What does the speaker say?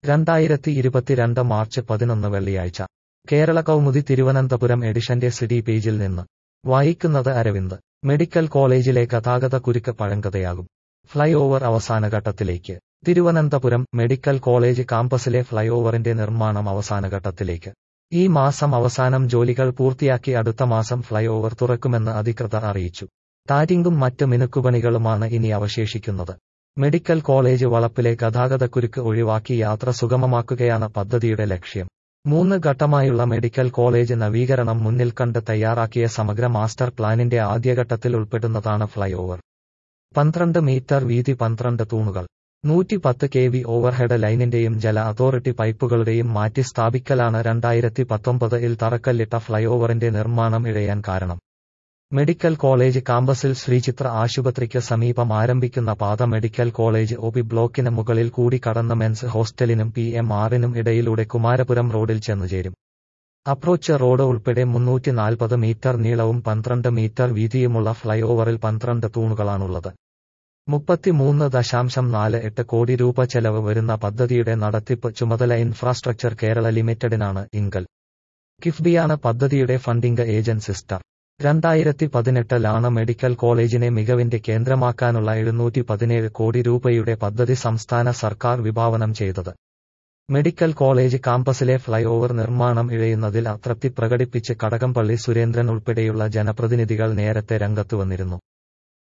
രണ്ടായിരത്തി ഇരുപത്തിരണ്ട് മാർച്ച് പതിനൊന്ന് വെള്ളിയാഴ്ച കേരള കൗമുദി തിരുവനന്തപുരം എഡിഷന്റെ സിഡി പേജിൽ നിന്ന് വായിക്കുന്നത് അരവിന്ദ് മെഡിക്കൽ കോളേജിലെ ഗതാഗത കുരുക്ക് പഴങ്കഥയാകും ഫ്ലൈ ഓവർ അവസാന ഘട്ടത്തിലേക്ക് തിരുവനന്തപുരം മെഡിക്കൽ കോളേജ് കാമ്പസിലെ ഫ്ലൈ ഓവറിന്റെ നിർമ്മാണം അവസാന ഘട്ടത്തിലേക്ക് ഈ മാസം അവസാനം ജോലികൾ പൂർത്തിയാക്കി അടുത്ത മാസം ഫ്ലൈ ഓവർ തുറക്കുമെന്ന് അധികൃതർ അറിയിച്ചു ടാരിങ്ങും മറ്റ് മിനുക്കുപണികളുമാണ് ഇനി അവശേഷിക്കുന്നത് മെഡിക്കൽ കോളേജ് വളപ്പിലെ ഗതാഗതക്കുരുക്ക് ഒഴിവാക്കി യാത്ര സുഗമമാക്കുകയാണ് പദ്ധതിയുടെ ലക്ഷ്യം മൂന്ന് ഘട്ടമായുള്ള മെഡിക്കൽ കോളേജ് നവീകരണം മുന്നിൽ കണ്ട് തയ്യാറാക്കിയ സമഗ്ര മാസ്റ്റർ പ്ലാനിന്റെ ആദ്യഘട്ടത്തിൽ ഉൾപ്പെടുന്നതാണ് ഫ്ലൈ ഓവർ പന്ത്രണ്ട് മീറ്റർ വീതി പന്ത്രണ്ട് തൂണുകൾ നൂറ്റി പത്ത് കെ വി ഓവർഹെഡ് ലൈനിന്റെയും ജല അതോറിറ്റി പൈപ്പുകളുടെയും മാറ്റി സ്ഥാപിക്കലാണ് രണ്ടായിരത്തി പത്തൊമ്പതിൽ തറക്കല്ലിട്ട ഫ്ലൈ ഓവറിന്റെ നിർമ്മാണം ഇഴയാൻ കാരണം മെഡിക്കൽ കോളേജ് കാമ്പസിൽ ശ്രീചിത്ര ആശുപത്രിക്ക് സമീപം ആരംഭിക്കുന്ന പാത മെഡിക്കൽ കോളേജ് ഒബി ബ്ലോക്കിന് മുകളിൽ കൂടി കടന്ന് മെൻസ് ഹോസ്റ്റലിനും പി എം ആറിനും ഇടയിലൂടെ കുമാരപുരം റോഡിൽ ചെന്നുചേരും അപ്രോച്ച് റോഡ് ഉൾപ്പെടെ മുന്നൂറ്റി നാൽപ്പത് മീറ്റർ നീളവും പന്ത്രണ്ട് മീറ്റർ വീതിയുമുള്ള ഫ്ലൈ ഓവറിൽ പന്ത്രണ്ട് തൂണുകളാണുള്ളത് മുപ്പത്തിമൂന്ന് ദശാംശം നാല് എട്ട് കോടി രൂപ ചെലവ് വരുന്ന പദ്ധതിയുടെ നടത്തിപ്പ് ചുമതല ഇൻഫ്രാസ്ട്രക്ചർ കേരള ലിമിറ്റഡിനാണ് ഇങ്കൽ കിഫ്ബിയാണ് പദ്ധതിയുടെ ഫണ്ടിംഗ് ഏജൻസി സ്റ്റാർ രണ്ടായിരത്തി പതിനെട്ടിലാണ് മെഡിക്കൽ കോളേജിനെ മികവിന്റെ കേന്ദ്രമാക്കാനുള്ള എഴുന്നൂറ്റി പതിനേഴ് കോടി രൂപയുടെ പദ്ധതി സംസ്ഥാന സർക്കാർ വിഭാവനം ചെയ്തത് മെഡിക്കൽ കോളേജ് കാമ്പസിലെ ഫ്ലൈ ഓവർ നിർമ്മാണം ഇഴയുന്നതിൽ അതൃപ്തി പ്രകടിപ്പിച്ച് കടകംപള്ളി സുരേന്ദ്രൻ ഉൾപ്പെടെയുള്ള ജനപ്രതിനിധികൾ നേരത്തെ രംഗത്തുവന്നിരുന്നു